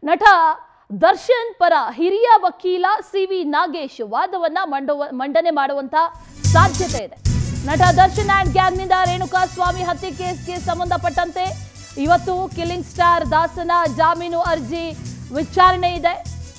ನಟ ದರ್ಶನ್ ಪರ ಹಿರಿಯ ವಕೀಲ ಸಿ ವಿ ನಾಗೇಶ್ ವಾದವನ್ನ ಮಂಡುವ ಮಂಡನೆ ಮಾಡುವಂತ ಸಾಧ್ಯತೆ ಇದೆ ನಟ ದರ್ಶನ್ ಆ್ಯಂಡ್ ಗ್ಯಾಂಗ್ನಿಂದ ರೇಣುಕಾ ಸ್ವಾಮಿ ಹತ್ಯೆ ಕೇಸ್ಗೆ ಸಂಬಂಧಪಟ್ಟಂತೆ ಇವತ್ತು ಕಿಲ್ಲಿಂಗ್ ಸ್ಟಾರ್ ದಾಸನ ಜಾಮೀನು ಅರ್ಜಿ ವಿಚಾರಣೆ ಇದೆ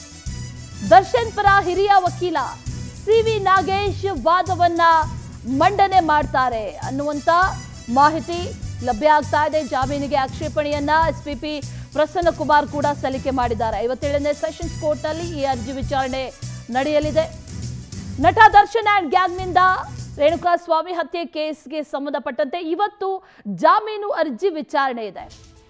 ದರ್ಶನ್ ಪರ ಹಿರಿಯ ವಕೀಲ ಸಿ ವಿ ನಾಗೇಶ್ ವಾದವನ್ನ ಮಂಡನೆ ಮಾಡ್ತಾರೆ ಅನ್ನುವಂತ ಮಾಹಿತಿ ಲಭ್ಯ ಆಗ್ತಾ ಇದೆ ಜಾಮೀನಿಗೆ ಆಕ್ಷೇಪಣೆಯನ್ನ ಎಸ್ಪಿಪಿ ಪ್ರಸನ್ನ ಕುಮಾರ್ ಕೂಡ ಸಲ್ಲಿಕೆ ಮಾಡಿದ್ದಾರೆ ಐವತ್ತೇಳನೇ ಸೆಷನ್ಸ್ ಕೋರ್ಟ್ನಲ್ಲಿ ಈ ಅರ್ಜಿ ವಿಚಾರಣೆ ನಡೆಯಲಿದೆ ನಟ ದರ್ಶನ್ ಆ್ಯಂಡ್ ಗ್ಯಾಂಗ್ನಿಂದ ರೇಣುಕಾ ಸ್ವಾಮಿ ಹತ್ಯೆ ಕೇಸ್ಗೆ ಸಂಬಂಧಪಟ್ಟಂತೆ ಇವತ್ತು ಜಾಮೀನು ಅರ್ಜಿ ವಿಚಾರಣೆ ಇದೆ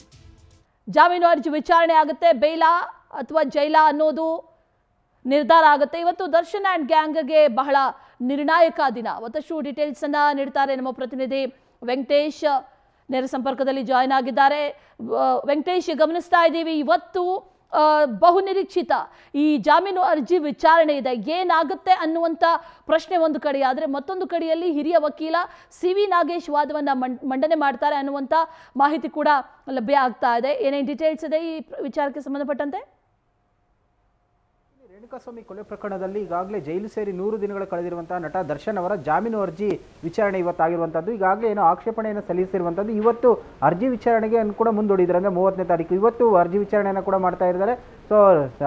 ಜಾಮೀನು ಅರ್ಜಿ ವಿಚಾರಣೆ ಆಗುತ್ತೆ ಬೇಲಾ ಅಥವಾ ಜೈಲಾ ಅನ್ನೋದು ನಿರ್ಧಾರ ಆಗುತ್ತೆ ಇವತ್ತು ದರ್ಶನ್ ಆ್ಯಂಡ್ ಗ್ಯಾಂಗ್ಗೆ ಬಹಳ ನಿರ್ಣಾಯಕ ದಿನ ಮತ್ತಷ್ಟು ಡೀಟೇಲ್ಸ್ ಅನ್ನ ನೀಡ್ತಾರೆ ನಮ್ಮ ಪ್ರತಿನಿಧಿ ವೆಂಕಟೇಶ್ ನೇರ ಸಂಪರ್ಕದಲ್ಲಿ ಜಾಯ್ನ್ ಆಗಿದ್ದಾರೆ ಆ, ವೆಂಕಟೇಶ್ ಗಮನಿಸ್ತಾ ಇದ್ದೀವಿ ಇವತ್ತು ಆ, ಬಹುನಿರೀಕ್ಷಿತ ಈ ಜಾಮೀನು ಅರ್ಜಿ ವಿಚಾರಣೆ ಇದೆ ಏನಾಗುತ್ತೆ ಅನ್ನುವಂಥ ಪ್ರಶ್ನೆ ಒಂದು ಕಡೆ ಆದರೆ ಮತ್ತೊಂದು ಕಡೆಯಲ್ಲಿ ಹಿರಿಯ ವಕೀಲ ಸಿ ವಿ ನಾಗೇಶ್ ವಾದವನ್ನು ಮಂಡನೆ ಮಾಡ್ತಾರೆ ಅನ್ನುವಂಥ ಮಾಹಿತಿ ಕೂಡ ಲಭ್ಯ ಆಗ್ತಾ ಇದೆ ಏನೇನು ಡೀಟೇಲ್ಸ್ ಇದೆ ಈ ವಿಚಾರಕ್ಕೆ ಸಂಬಂಧಪಟ್ಟಂತೆ ರೇಣುಕಾಸ್ವಾಮಿ ಕೊಲೆ ಪ್ರಕರಣದಲ್ಲಿ ಈಗಾಗಲೇ ಜೈಲು ಸೇರಿ ನೂರು ದಿನಗಳು ಕಳೆದಿರುವಂತಹ ನಟ ದರ್ಶನ್ ಅವರ ಜಾಮೀನು ಅರ್ಜಿ ವಿಚಾರಣೆ ಇವತ್ತಾಗಿರುವಂಥದ್ದು ಈಗಾಗಲೇ ಏನೋ ಆಕ್ಷೇಪಣೆಯನ್ನು ಸಲ್ಲಿಸಿರುವಂಥದ್ದು ಇವತ್ತು ಅರ್ಜಿ ವಿಚಾರಣೆಗೆ ಕೂಡ ಮುಂದೂಡಿದ್ದಾರೆ ಅಂದರೆ ಮೂವತ್ತನೇ ತಾರೀಕು ಇವತ್ತು ಅರ್ಜಿ ವಿಚಾರಣೆಯನ್ನು ಕೂಡ ಮಾಡ್ತಾ ಇದ್ದಾರೆ ಸೊ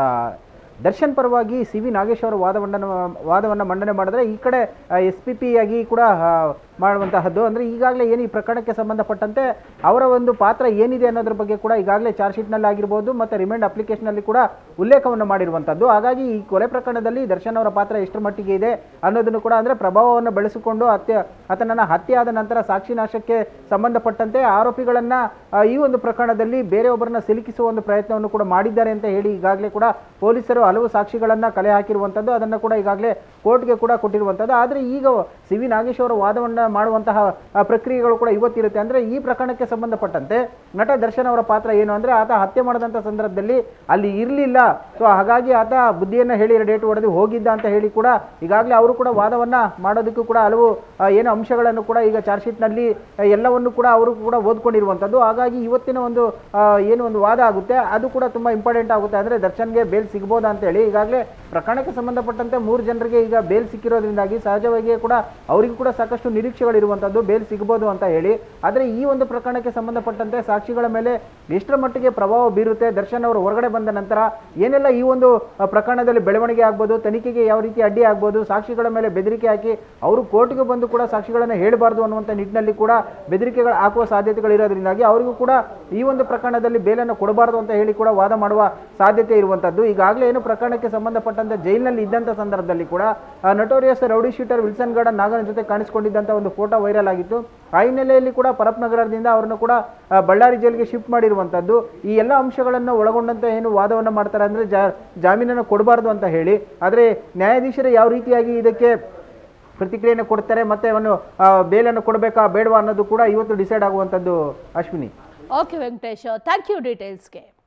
ದರ್ಶನ್ ಪರವಾಗಿ ಸಿ ವಿ ನಾಗೇಶ್ ಅವರ ವಾದವನ್ನು ವಾದವನ್ನು ಮಂಡನೆ ಮಾಡಿದ್ರೆ ಈ ಕಡೆ ಎಸ್ ಪಿ ಪಿ ಆಗಿ ಕೂಡ ಆ, ಮಾಡುವಂತಹದ್ದು ಅಂದರೆ ಈಗಾಗಲೇ ಏನು ಈ ಪ್ರಕರಣಕ್ಕೆ ಸಂಬಂಧಪಟ್ಟಂತೆ ಅವರ ಒಂದು ಪಾತ್ರ ಏನಿದೆ ಅನ್ನೋದ್ರ ಬಗ್ಗೆ ಕೂಡ ಈಗಾಗಲೇ ಚಾರ್ಜ್ ಶೀಟ್ನಲ್ಲಿ ಆಗಿರ್ಬೋದು ಮತ್ತು ರಿಮೈಂಡ್ ಅಪ್ಲಿಕೇಶನಲ್ಲಿ ಕೂಡ ಉಲ್ಲೇಖವನ್ನು ಮಾಡಿರುವಂಥದ್ದು ಹಾಗಾಗಿ ಈ ಕೊಲೆ ಪ್ರಕರಣದಲ್ಲಿ ದರ್ಶನ್ ಅವರ ಪಾತ್ರ ಎಷ್ಟರ ಮಟ್ಟಿಗೆ ಇದೆ ಅನ್ನೋದನ್ನು ಕೂಡ ಅಂದರೆ ಪ್ರಭಾವವನ್ನು ಬೆಳೆಸಿಕೊಂಡು ಹತ್ಯೆ ಆತನನ್ನು ಹತ್ಯೆ ಆದ ನಂತರ ಸಾಕ್ಷಿ ನಾಶಕ್ಕೆ ಸಂಬಂಧಪಟ್ಟಂತೆ ಆರೋಪಿಗಳನ್ನು ಈ ಒಂದು ಪ್ರಕರಣದಲ್ಲಿ ಬೇರೆಯೊಬ್ಬರನ್ನ ಸಿಲುಕಿಸುವ ಒಂದು ಪ್ರಯತ್ನವನ್ನು ಕೂಡ ಮಾಡಿದ್ದಾರೆ ಅಂತ ಹೇಳಿ ಈಗಾಗಲೇ ಕೂಡ ಪೊಲೀಸರು ಹಲವು ಸಾಕ್ಷಿಗಳನ್ನು ಕಲೆ ಹಾಕಿರುವಂಥದ್ದು ಅದನ್ನು ಕೂಡ ಈಗಾಗಲೇ ಕೋರ್ಟ್ಗೆ ಕೂಡ ಕೊಟ್ಟಿರುವಂಥದ್ದು ಆದರೆ ಈಗ ಸಿ ವಿ ನಾಗೇಶ್ ಅವರ ವಾದವನ್ನು ಮಾಡುವಂತಹ ಆ, ಪ್ರಕ್ರಿಯೆಗಳು ಕೂಡ ಇವತ್ತಿರುತ್ತೆ ಅಂದರೆ ಈ ಪ್ರಕರಣಕ್ಕೆ ಸಂಬಂಧಪಟ್ಟಂತೆ ನಟ ದರ್ಶನ್ ಅವರ ಪಾತ್ರ ಏನು ಅಂದರೆ ಆತ ಹತ್ಯೆ ಮಾಡಿದಂಥ ಸಂದರ್ಭದಲ್ಲಿ ಅಲ್ಲಿ ಇರಲಿಲ್ಲ ಸೊ ಹಾಗಾಗಿ ಆತ ಬುದ್ಧಿಯನ್ನು ಹೇಳಿ ಡೇಟ್ ಹೊಡೆದು ಹೋಗಿದ್ದ ಅಂತ ಹೇಳಿ ಕೂಡ ಈಗಾಗಲೇ ಅವರು ಕೂಡ ವಾದವನ್ನು ಮಾಡೋದಕ್ಕೂ ಕೂಡ ಹಲವು ಆ, ಏನು ಅಂಶಗಳನ್ನು ಕೂಡ ಈಗ ಚಾರ್ಜ್ ಶೀಟ್ನಲ್ಲಿ ಆ, ಎಲ್ಲವನ್ನು ಕೂಡ ಅವರು ಕೂಡ ಓದ್ಕೊಂಡಿರುವಂಥದ್ದು ಹಾಗಾಗಿ ಇವತ್ತಿನ ಒಂದು ಆ, ಏನು ಒಂದು ವಾದ ಆಗುತ್ತೆ ಅದು ಕೂಡ ತುಂಬ ಇಂಪಾರ್ಟೆಂಟ್ ಆಗುತ್ತೆ ಅಂದರೆ ದರ್ಶನ್ಗೆ ಬೇಲ್ ಸಿಗ್ಬೋದಾ ಅಂತೇಳಿ ಈಗಾಗಲೇ ಪ್ರಕರಣಕ್ಕೆ ಸಂಬಂಧಪಟ್ಟಂತೆ ಮೂರು ಜನರಿಗೆ ಈಗ ಬೇಲ್ ಸಿಕ್ಕಿರೋದ್ರಿಂದಾಗಿ ಸಹಜವಾಗಿಯೇ ಕೂಡ ಅವರಿಗೂ ಕೂಡ ಸಾಕಷ್ಟು ನಿರೀಕ್ಷೆಗಳಿರುವಂಥದ್ದು ಬೇಲ್ ಸಿಗ್ಬೋದು ಅಂತ ಹೇಳಿ ಆದರೆ ಈ ಒಂದು ಪ್ರಕರಣಕ್ಕೆ ಸಂಬಂಧಪಟ್ಟಂತೆ ಸಾಕ್ಷಿಗಳ ಮೇಲೆ ಎಷ್ಟರ ಮಟ್ಟಿಗೆ ಪ್ರಭಾವ ಬೀರುತ್ತೆ ದರ್ಶನ್ ಅವರು ಹೊರಗಡೆ ಬಂದ ನಂತರ ಏನೆಲ್ಲ ಈ ಒಂದು ಆ, ಪ್ರಕರಣದಲ್ಲಿ ಬೆಳವಣಿಗೆ ಆಗ್ಬೋದು ತನಿಖೆಗೆ ಯಾವ ರೀತಿ ಅಡ್ಡಿ ಆಗ್ಬೋದು ಸಾಕ್ಷಿಗಳ ಮೇಲೆ ಬೆದರಿಕೆ ಹಾಕಿ ಅವರು ಕೋರ್ಟ್ಗೆ ಬಂದು ಕೂಡ ಸಾಕ್ಷಿಗಳನ್ನು ಹೇಳಬಾರ್ದು ಅನ್ನುವಂಥ ನಿಟ್ಟಿನಲ್ಲಿ ಕೂಡ ಬೆದರಿಕೆಗಳು ಹಾಕುವ ಸಾಧ್ಯತೆಗಳಿರೋದ್ರಿಂದಾಗಿ ಅವರಿಗೂ ಕೂಡ ಈ ಒಂದು ಪ್ರಕರಣದಲ್ಲಿ ಬೇಲನ್ನು ಕೊಡಬಾರದು ಅಂತ ಹೇಳಿ ಕೂಡ ವಾದ ಮಾಡುವ ಸಾಧ್ಯತೆ ಇರುವಂಥದ್ದು ಈಗಾಗಲೇ ಏನು ಪ್ರಕರಣಕ್ಕೆ ಸಂಬಂಧಪಟ್ಟಂತೆ ಜೈಲಿನಲ್ಲಿ ಇದ್ದಂಥ ಸಂದರ್ಭದಲ್ಲಿ ಕೂಡ notorious rowdy sheeter Wilson Gowda ನಾಗನ ಜೊತೆ ಕಾಣಿಸಿಕೊಂಡಿದ್ದಂಥ ಒಂದು ಫೋಟೋ ವೈರಲ್ ಆಗಿತ್ತು ಆ ಹಿನ್ನೆಲೆಯಲ್ಲಿ ಕೂಡ ಪರಪ್ ನಗರದಿಂದ ಅವರನ್ನು ಕೂಡ ಆ, ಬಳ್ಳಾರಿ ಜೈಲಿಗೆ ಶಿಫ್ಟ್ ಮಾಡಿರುವಂಥದ್ದು ಈ ಎಲ್ಲ ಅಂಶಗಳನ್ನು ಒಳಗೊಂಡಂತೆ ಏನು ವಾದವನ್ನು ಮಾಡ್ತಾರೆ ಅಂದರೆ ಜಾ ಜಾಮೀನನ್ನು ಕೊಡಬಾರ್ದು ಅಂತ ಹೇಳಿ ಆದರೆ ನ್ಯಾಯಾಧೀಶರು ಯಾವ ರೀತಿಯಾಗಿ ಇದಕ್ಕೆ ಪ್ರತಿಕ್ರಿಯೆಯನ್ನು ಕೊಡ್ತಾರೆ ಮತ್ತೆ ಅವನು ಆ, ಬೇಲನ್ನು ಕೊಡಬೇಕಾ ಬೇಡವಾ ಅನ್ನೋದು ಕೂಡ ಇವತ್ತು ಡಿಸೈಡ್ ಆಗುವಂಥದ್ದು Ashwini okay Venkatesh thank you ಡೀಟೇಲ್ಸ್ಗೆ